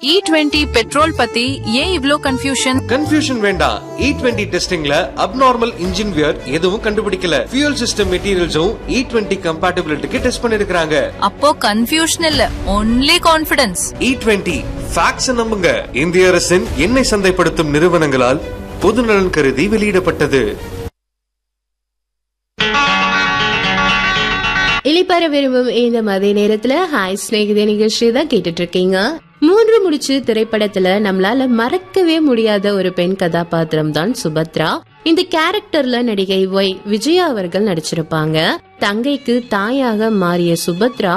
இ twenty petrol பத்தி ஏன் இவ்ளோ கன்ஃபியூஷன் கன்ஃபியூஷன் வேண்டாம் இ டுவெண்ட்டி டெஸ்டிங்ல அப்நார்மல் இன்ஜின் வியர் எதுவும் கண்டுபிடிக்கல ஃபியூல் சிஸ்டம் மெட்டீரியல்ஸும் இ டுவெண்ட்டி கம்பேட்டபிலிட்டிக்கு டெஸ்ட் பண்ணிருக்காங்க அப்போ கன்ஃபியூஷன் இல்ல only confidence E twenty facts நம்புங்க இந்திய அரசின் எண்ணெய் சந்தைப்படுத்தும் நிறுவனங்களால் பொதுநலன் கருதி வெளியிடப்பட்டது இளிப்பற விரும்பும் இந்த மதிய நேரத்துல ஹாய் ஸ்நேகிதே நிகழ்ச்சி தான் கேட்டுட்டு இருக்கீங்க மூன்று முடிச்சு திரைப்படத்துல நம்மளால மறக்கவே முடியாத ஒரு பெண் கதாபாத்திரம் தான் சுபத்ரா இந்த கேரக்டர்ல நடிகை ஒய் விஜயா அவர்கள் நடிச்சிருப்பாங்க தங்கைக்கு தாயாக மாறிய சுபத்ரா